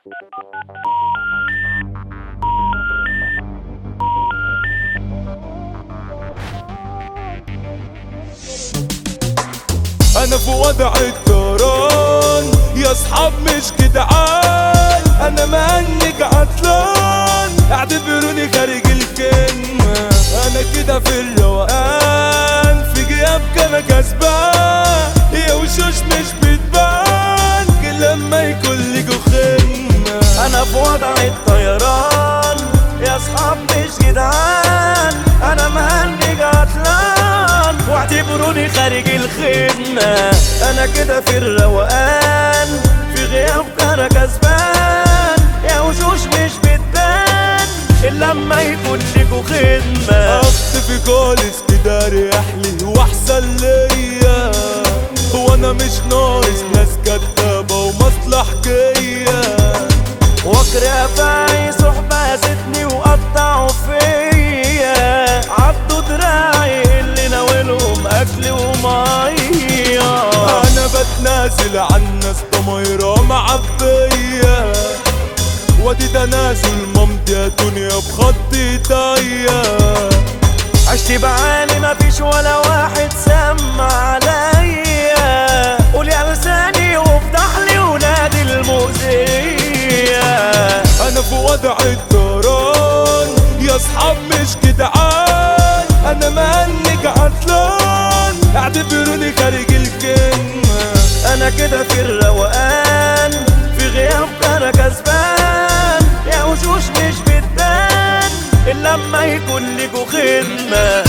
انا في وضع الطيران يا اصحاب مش جدعان انا مهنج عطلان اعتبروني خارج الكلمة انا كده في الروقان في غيابك انا كسبان يا وشوش مش بتبان كل لما يكون ليكوا خدمة انا في وضع الطيران يا اصحاب مش جدعان انا مهنج عطلان واعتبروني خارج الخدمة انا كده في الروقان في غيابك انا كسبان يا وشوش مش بتبان الا لما يكون ليكوا خدمة اختفي خالص كده اريح لي واحسن ليا هو انا مش ناقص ناس كدابة ومصلحجية واكره باي صحبة زدني وقطعوا فيا عضوا دراعي اللي ناولهم اكل ومية انا بتنازل عن ناس ضميرة معبية وادي تنازل مامتي يا دنيا بخط ايديا عشت بعاني مفيش ولا واحد سمع عليا قول يا لساني وافتح لي ولادي المؤذية انا في وضع الطيران يا اصحاب مش جدعان انا مهنج عطلان اعتبروني خارج الكلمة انا كده في الروقان في غيابك انا كسبان يا وشوش مش بتبان الا لما يكون ليكوا خدمه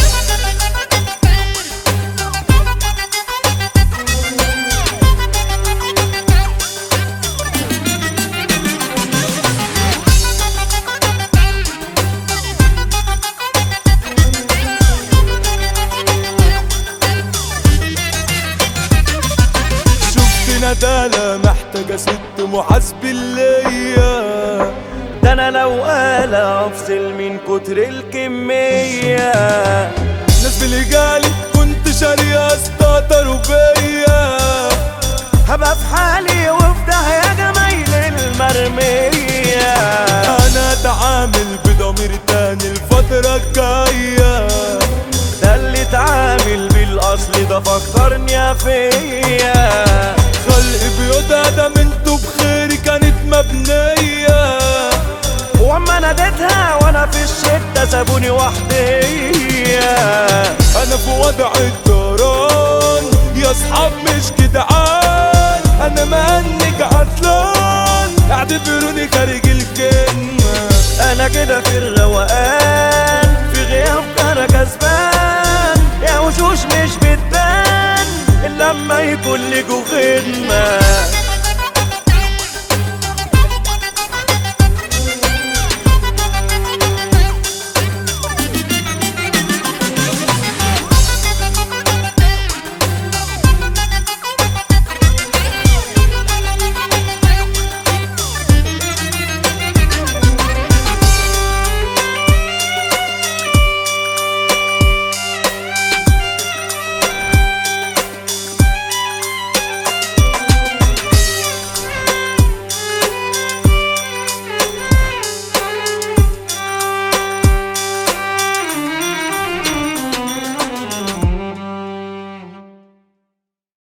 شفت ندالة محتاجة ست محاسب ليا ده انا لو قال افصل من كتر الكميه ناس بالجالي كنت شارية استهتروا بيا هبقى في حالي وفي داهيه جمايل المرميه انا اتعامل بضمير تاني الفترة الجاية ده اللي اتعامل بالاصل ده فكرني فيا خلق بيوتها ده منتو بخير كانت مبنية واما ناديتها وانا في الشده سابوني وحدية انا في وضع الطيران يا اصحاب مش جدعان انا مهنج عطلان اعتبروني خارج الكلمة انا كده في الروقان في غيابك انا كسبان يا وشوش مش بتبان الا لما يكون ليكوا خدمه